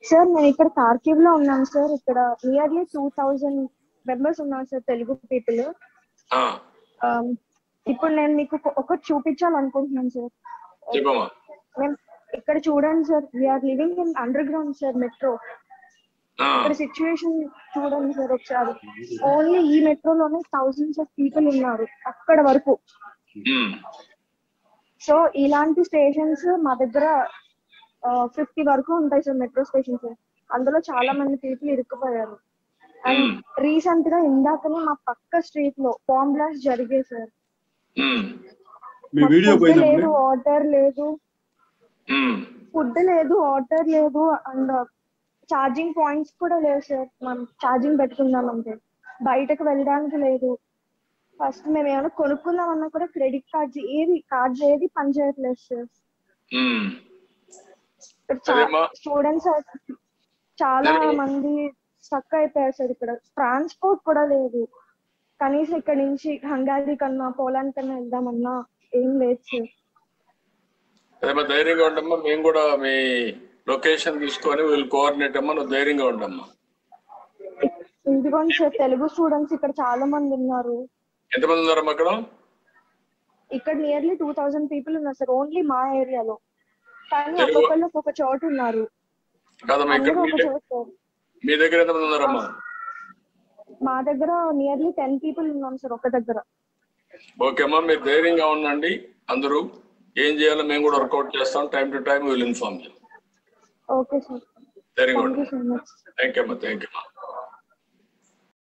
Sir నేను ఇక్కడ Kharkiv లో ఉన్నాను సార్ ఇక్కడ నియర్లీ టూ థౌజండ్ మెంబర్స్ ఉన్నాం సార్ తెలుగు పీపుల్ ఆ, ఇప్పుడు నేను మీకు ఒక- ఒకటి చూపించాలనుకుంటున్నాను సార్ చెప్పమ్మా మేము ఇక్కడ చూడండి sir we're living in underground sir metro ఆ, ఇక్కడ సిచ్యువేషన్ చూడండి సార్ ఒకసారి ఓన్లీ ఈ మెట్రోలోనే థౌజండ్స్ ఆఫ్ పీపుల్ ఉన్నారు అక్కడ వరకు ఉమ్, సో ఇలాంటి స్టేషన్స్ మా దగ్గర ఫిఫ్టీ వరకు ఉంటాయి సార్ మెట్రో స్టేషన్స్ అందులో చాలా మంది పీపుల్ ఇరుక్కుపోయారు అండ్ Hmm. రీసెంట్ గా ఇందాకనే మా పక్క స్ట్రీట్ లో బాంబ్ బ్లాస్ట్ జరిగాయి సార్ ఉమ్, మీ వీడియో ఫుడ్ పోయిందండి లేదు వాటర్ లేదు ఉమ్, ఫుడ్ లేదు వాటర్ లేదు అండ్ ఛార్జింగ్ పాయింట్స్ కూడా లేవు సార్ మనం ఛార్జింగ్ పెట్టుకుందామంటే బయటకు వెళ్ళడానికి లేదు ఫస్ట్ మేము ఏమైనా కొనుక్కుందామన్నా కూడా క్రెడిట్ కార్డ్స్ ఏది కార్డ్స్ ఏది పనిచేయట్లేదు సార్ ఉమ్. ఇక్కడ అదేమ్మా. స్టూడెంట్స్ చాలా సరే. మంది స్టక్ అయిపోయారు సార్ ఇక్కడ ట్రాన్స్పోర్ట్ కూడా లేదు కనీసం ఇక్కడ నుంచి హంగారీ కన్నా పోలాండ్ కన్నా వెళ్దామన్నా ఏం లేదు సార్ అదేమ్మా ధైర్యంగా ఉండమ్మా మేము కూడా మీ లొకేషన్ తీసుకొని వీళ్ళు కోఆర్డినేట్ అమ్మా నువ్వు ధైర్యంగా ఉండమ్మా ఇదిగోండి సార్ తెలుగు స్టూడెంట్స్ ఇక్కడ చాలా మంది ఉన్నారు ఎంతమంది ఉన్నారమ్మా అక్కడ ఇక్కడ నియర్లీ టూ థౌజండ్ పీపుల్ ఉన్నారు సార్ ఓన్లీ మా ఏరియాలో కానీ తెలుగు- ఒక్కొక్కళ్ళు ఒక్కొక్క చోటు ఉన్నారు కాదమ్మా ఇక్కడ అందరూ మీ ఒక దగ్గర- చోటు సార్ మీ దగ్గర ఎంతమంది ఉన్నారమ్మా మా దగ్గర నియర్లీ టెన్ పీపుల్ ఉన్నాం సార్ ఒక దగ్గర ఓకే అమ్మా మీరు ధైర్యంగా ఉండండి అందరూ ఏం చేయాలో మేము కూడా వర్కౌట్ చేస్తాం time to time will inform you okay sir ధైర్యంగా థ్యాంక్ యూ ఉండండి సో మచ్ థ్యాంక్ యూ అమ్మా థ్యాంక్ యూ అమ్మా